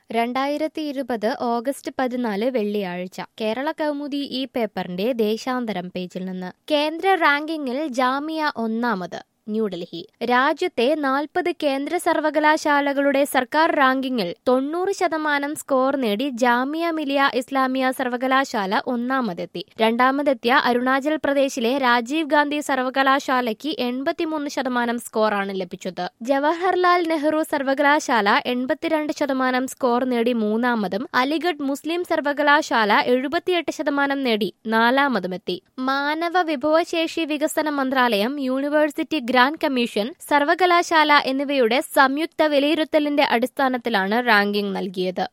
രണ്ടായിരത്തി ഇരുപത് ഓഗസ്റ്റ് പതിനാല് വെള്ളിയാഴ്ച കേരള കൗമുദി ഈ പേപ്പറിന്റെ ദേശാന്തരം പേജിൽ നിന്ന് കേന്ദ്ര റാങ്കിങ്ങിൽ ജാമിയ ഒന്നാമത് ന്യൂഡൽഹി രാജ്യത്തെ നാൽപ്പത് കേന്ദ്ര സർവകലാശാലകളുടെ സർക്കാർ റാങ്കിങ്ങിൽ തൊണ്ണൂറ് ശതമാനം സ്കോർ നേടി ജാമിയ മിലിയ ഇസ്ലാമിയ സർവകലാശാല ഒന്നാമതെത്തി രണ്ടാമതെത്തിയ അരുണാചൽ പ്രദേശിലെ രാജീവ് ഗാന്ധി സർവകലാശാലയ്ക്ക് എൺപത്തിമൂന്ന് ശതമാനം സ്കോറാണ് ലഭിച്ചത് ജവഹർലാൽ നെഹ്റു സർവകലാശാല എൺപത്തിരണ്ട് ശതമാനം സ്കോർ നേടി മൂന്നാമതും അലിഗഡ് മുസ്ലിം സർവകലാശാല എഴുപത്തിയെട്ട് ശതമാനം നേടി നാലാമതുമെത്തി മാനവ വിഭവശേഷി വികസന മന്ത്രാലയം യൂണിവേഴ്സിറ്റി ഗ്രാന്റ് കമ്മീഷൻ സർവകലാശാല എന്നിവയുടെ സംയുക്ത വിലയിരുത്തലിന്റെ അടിസ്ഥാനത്തിലാണ് റാങ്കിംഗ് നൽകിയത്